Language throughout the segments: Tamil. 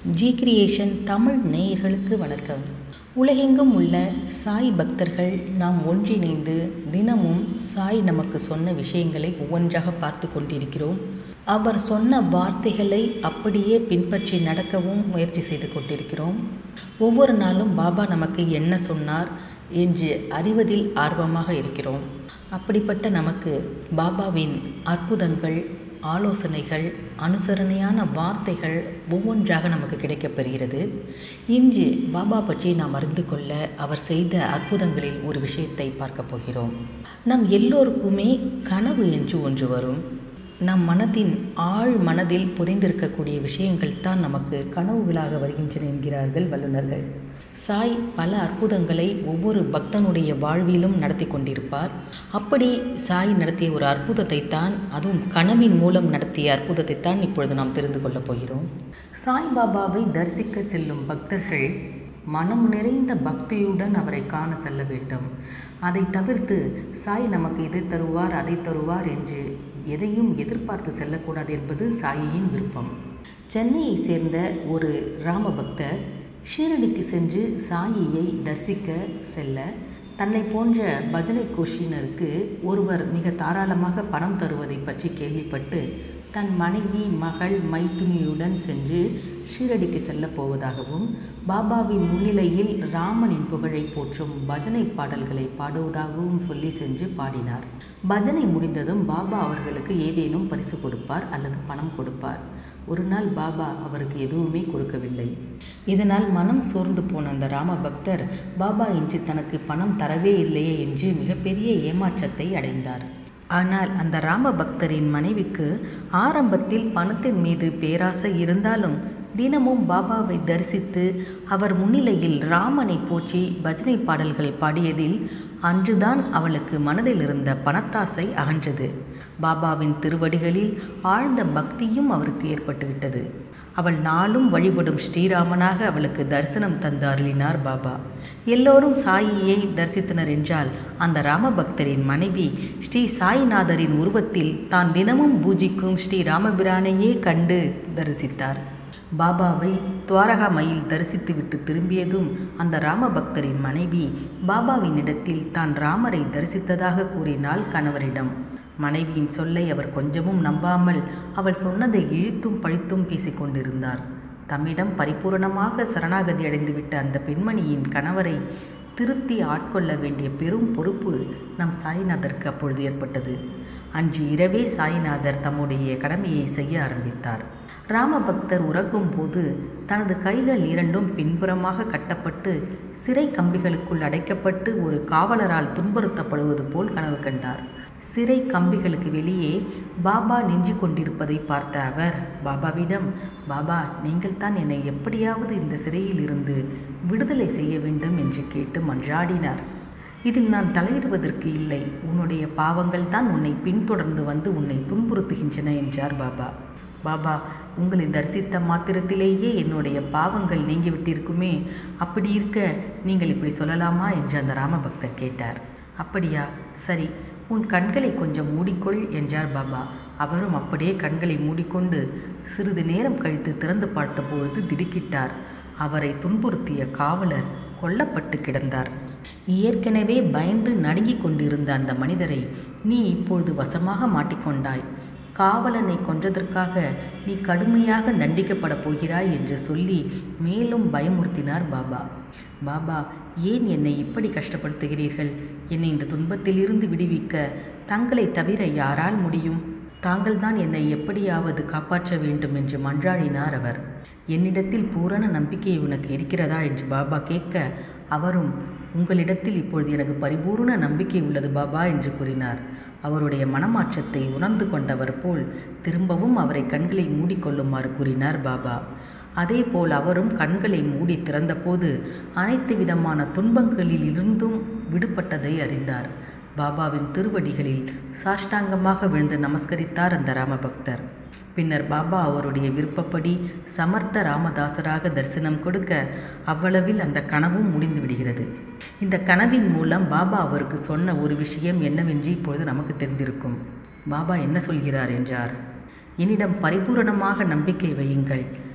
ஜி கிரியேஷன் தமிழ் நேயர்களுக்கு வணக்கம் உலகெங்கும் உள்ள சாய் பக்தர்கள் நாம் ஒன்றிணைந்து தினமும் சாய் நமக்கு சொன்ன விஷயங்களை ஒவ்வொன்றாக பார்த்து கொண்டிருக்கிறோம் அவர் சொன்ன வார்த்தைகளை அப்படியே பின்பற்றி நடக்கவும் முயற்சி செய்து கொண்டிருக்கிறோம் ஒவ்வொரு நாளும் பாபா நமக்கு என்ன சொன்னார் என்று அறிவதில் ஆர்வமாக இருக்கிறோம் அப்படிப்பட்ட நமக்கு பாபாவின் அற்புதங்கள் ஆலோசனைகள் அனுசரணையான வார்த்தைகள் ஒவ்வொன்றாக நமக்கு கிடைக்கப்பெறுகிறது இன்று பாபா பற்றி நாம் அறிந்து கொள்ள அவர் செய்த அற்புதங்களில் ஒரு விஷயத்தை பார்க்க போகிறோம் நம் எல்லோருக்குமே கனவு என்று ஒன்று வரும் நம் மனதின் ஆழ் மனதில் புதைந்திருக்கக்கூடிய விஷயங்கள் தான் நமக்கு கனவுகளாக வருகின்றன என்கிறார்கள் வல்லுநர்கள் சாய் பல அற்புதங்களை ஒவ்வொரு பக்தனுடைய வாழ்விலும் நடத்தி கொண்டிருப்பார் அப்படி சாய் நடத்திய ஒரு அற்புதத்தை தான் அதுவும் கனவின் மூலம் நடத்திய அற்புதத்தை தான் இப்பொழுது நாம் தெரிந்து கொள்ளப் போகிறோம் சாய் பாபாவை தரிசிக்க செல்லும் பக்தர்கள் மனம் நிறைந்த பக்தியுடன் அவரை காண செல்ல வேண்டும் அதை தவிர்த்து சாய் நமக்கு இதை தருவார் அதை தருவார் என்று எதையும் எதிர்பார்த்து செல்லக்கூடாது என்பது சாயியின் விருப்பம் சென்னையை சேர்ந்த ஒரு ராம பக்தர் ஷீரடிக்கு சென்று சாயியை தரிசிக்க செல்ல தன்னை போன்ற பஜனை கோஷினருக்கு ஒருவர் மிக தாராளமாக பணம் தருவதை பற்றி கேள்விப்பட்டு தன் மனைவி மகள் மைத்துனியுடன் சென்று ஷீரடிக்கு செல்லப் போவதாகவும் பாபாவின் முன்னிலையில் ராமனின் புகழை போற்றும் பஜனை பாடல்களை பாடுவதாகவும் சொல்லி சென்று பாடினார் பஜனை முடிந்ததும் பாபா அவர்களுக்கு ஏதேனும் பரிசு கொடுப்பார் அல்லது பணம் கொடுப்பார் ஒரு நாள் பாபா அவருக்கு எதுவுமே கொடுக்கவில்லை இதனால் மனம் சோர்ந்து போன அந்த ராம பக்தர் பாபா இன்று தனக்கு பணம் தரவே இல்லையே என்று மிகப்பெரிய ஏமாற்றத்தை அடைந்தார் ஆனால் அந்த ராம பக்தரின் மனைவிக்கு ஆரம்பத்தில் பணத்தின் மீது பேராசை இருந்தாலும் தினமும் பாபாவை தரிசித்து அவர் முன்னிலையில் ராமனை போற்றி பஜனை பாடல்கள் பாடியதில் அன்றுதான் அவளுக்கு மனதில் இருந்த பணத்தாசை அகன்றது பாபாவின் திருவடிகளில் ஆழ்ந்த பக்தியும் அவருக்கு ஏற்பட்டுவிட்டது அவள் நாளும் வழிபடும் ஸ்ரீராமனாக அவளுக்கு தரிசனம் தந்து அருளினார் பாபா எல்லோரும் சாயியை தரிசித்தனர் என்றால் அந்த ராமபக்தரின் மனைவி ஸ்ரீ சாய்நாதரின் உருவத்தில் தான் தினமும் பூஜிக்கும் ஸ்ரீ ராமபிரானையே கண்டு தரிசித்தார் பாபாவை துவாரகாமையில் தரிசித்துவிட்டு திரும்பியதும் அந்த ராமபக்தரின் மனைவி பாபாவின் இடத்தில் தான் ராமரை தரிசித்ததாக கூறினாள் கணவரிடம் மனைவியின் சொல்லை அவர் கொஞ்சமும் நம்பாமல் அவள் சொன்னதை இழுத்தும் பழித்தும் பேசிக்கொண்டிருந்தார் தம்மிடம் பரிபூரணமாக சரணாகதி அடைந்துவிட்ட அந்த பெண்மணியின் கணவரை திருத்தி ஆட்கொள்ள வேண்டிய பெரும் பொறுப்பு நம் சாய்நாதருக்கு அப்பொழுது ஏற்பட்டது அன்று இரவே சாய்நாதர் தம்முடைய கடமையை செய்ய ஆரம்பித்தார் ராமபக்தர் உறங்கும் போது தனது கைகள் இரண்டும் பின்புறமாக கட்டப்பட்டு சிறை கம்பிகளுக்குள் அடைக்கப்பட்டு ஒரு காவலரால் துன்புறுத்தப்படுவது போல் கனவு கண்டார் சிறை கம்பிகளுக்கு வெளியே பாபா நின்று கொண்டிருப்பதை பார்த்த அவர் பாபாவிடம் பாபா நீங்கள் தான் என்னை எப்படியாவது இந்த சிறையில் இருந்து விடுதலை செய்ய வேண்டும் என்று கேட்டு மன்றாடினார் இதில் நான் தலையிடுவதற்கு இல்லை உன்னுடைய பாவங்கள் தான் உன்னை பின்தொடர்ந்து வந்து உன்னை துன்புறுத்துகின்றன என்றார் பாபா பாபா உங்களை தரிசித்த மாத்திரத்திலேயே என்னுடைய பாவங்கள் நீங்கிவிட்டிருக்குமே அப்படி இருக்க நீங்கள் இப்படி சொல்லலாமா என்று அந்த ராமபக்தர் கேட்டார் அப்படியா சரி உன் கண்களை கொஞ்சம் மூடிக்கொள் என்றார் பாபா அவரும் அப்படியே கண்களை மூடிக்கொண்டு சிறிது நேரம் கழித்து திறந்து பார்த்தபொழுது திடுக்கிட்டார் அவரை துன்புறுத்திய காவலர் கொல்லப்பட்டு கிடந்தார் ஏற்கனவே பயந்து நடுங்கிக் கொண்டிருந்த அந்த மனிதரை நீ இப்பொழுது வசமாக மாட்டிக்கொண்டாய் காவலனை கொன்றதற்காக நீ கடுமையாக தண்டிக்கப்பட போகிறாய் என்று சொல்லி மேலும் பயமுறுத்தினார் பாபா பாபா ஏன் என்னை இப்படி கஷ்டப்படுத்துகிறீர்கள் என்னை இந்த துன்பத்திலிருந்து விடுவிக்க தங்களை தவிர யாரால் முடியும் தாங்கள்தான் என்னை எப்படியாவது காப்பாற்ற வேண்டும் என்று மன்றாடினார் அவர் என்னிடத்தில் பூரண நம்பிக்கை உனக்கு இருக்கிறதா என்று பாபா கேட்க அவரும் உங்களிடத்தில் இப்பொழுது எனக்கு பரிபூர்ண நம்பிக்கை உள்ளது பாபா என்று கூறினார் அவருடைய மனமாற்றத்தை உணர்ந்து கொண்டவர் போல் திரும்பவும் அவரை கண்களை மூடிக்கொள்ளுமாறு கூறினார் பாபா அதேபோல் அவரும் கண்களை மூடி திறந்தபோது அனைத்து விதமான துன்பங்களில் இருந்தும் விடுபட்டதை அறிந்தார் பாபாவின் திருவடிகளில் சாஷ்டாங்கமாக விழுந்து நமஸ்கரித்தார் அந்த ராமபக்தர் பின்னர் பாபா அவருடைய விருப்பப்படி சமர்த்த ராமதாசராக தரிசனம் கொடுக்க அவ்வளவில் அந்த கனவும் முடிந்து விடுகிறது இந்த கனவின் மூலம் பாபா அவருக்கு சொன்ன ஒரு விஷயம் என்னவென்று இப்பொழுது நமக்கு தெரிந்திருக்கும் பாபா என்ன சொல்கிறார் என்றார் என்னிடம் பரிபூரணமாக நம்பிக்கை வையுங்கள்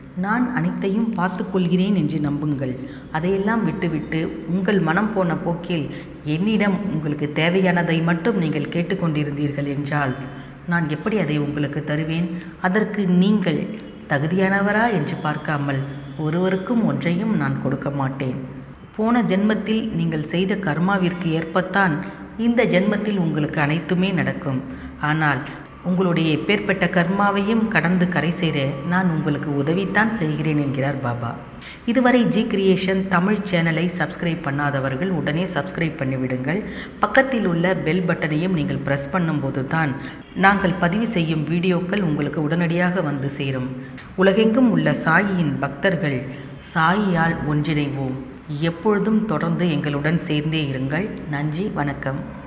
நான் அனைத்தையும் பார்த்துக்கொள்கிறேன் என்று நம்புங்கள் அதையெல்லாம் விட்டுவிட்டு உங்கள் மனம் போன போக்கில் என்னிடம் உங்களுக்கு தேவையானதை மட்டும் நீங்கள் கேட்டுக்கொண்டிருந்தீர்கள் என்றால் நான் எப்படி அதை உங்களுக்கு தருவேன் அதற்கு நீங்கள் தகுதியானவரா என்று பார்க்காமல் ஒருவருக்கும் ஒன்றையும் நான் கொடுக்க மாட்டேன் போன ஜென்மத்தில் நீங்கள் செய்த கர்மாவிற்கு ஏற்பத்தான் இந்த ஜென்மத்தில் உங்களுக்கு அனைத்துமே நடக்கும் ஆனால் உங்களுடைய எப்பேற்பட்ட கர்மாவையும் கடந்து கரை சேர நான் உங்களுக்கு உதவித்தான் செய்கிறேன் என்கிறார் பாபா இதுவரை ஜி கிரியேஷன் தமிழ் சேனலை சப்ஸ்கிரைப் பண்ணாதவர்கள் உடனே சப்ஸ்கிரைப் பண்ணிவிடுங்கள் பக்கத்தில் உள்ள பெல் பட்டனையும் நீங்கள் ப்ரெஸ் பண்ணும்போது தான் நாங்கள் பதிவு செய்யும் வீடியோக்கள் உங்களுக்கு உடனடியாக வந்து சேரும் உலகெங்கும் உள்ள சாயியின் பக்தர்கள் சாயியால் ஒன்றிணைவோம் எப்பொழுதும் தொடர்ந்து எங்களுடன் சேர்ந்தே இருங்கள் நன்றி வணக்கம்